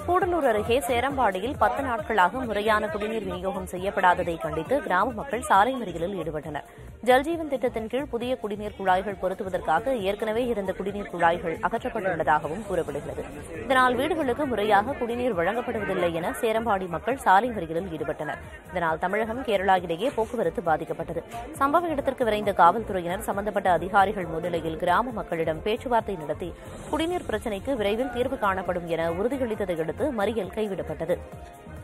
கூடலூர் அருகே சேரம்பாடியில் பத்து நாட்களாக முறையான குடிநீர் விநியோகம் செய்யப்படாததை கண்டித்து கிராம மக்கள் சாலை மறியலில் ஈடுபட்டனர் ஜல்ஜீவன் திட்டத்தின் கீழ் புதிய குடிநீர் குழாய்கள் பொருத்துவதற்காக ஏற்கனவே இருந்த குடிநீர் குழாய்கள் அகற்றப்பட்டுள்ளதாகவும் கூறப்படுகிறது இதனால் வீடுகளுக்கு முறையாக குடிநீர் வழங்கப்படுவதில்லை என சேரம்பாடி மக்கள் சாலை மறியலில் ஈடுபட்டனர் இதனால் தமிழகம் கேரளா இடையே போக்குவரத்து பாதிக்கப்பட்டது சம்பவ இடத்திற்கு விரைந்த காவல்துறையினர் சம்பந்தப்பட்ட அதிகாரிகள் முன்னிலையில் கிராம மக்களிடம் பேச்சுவார்த்தை நடத்தி குடிநீர் பிரச்சினைக்கு விரைவில் தீர்வு காணப்படும் என உறுதியளித்ததை அடுத்து மறியல் கைவிடப்பட்டது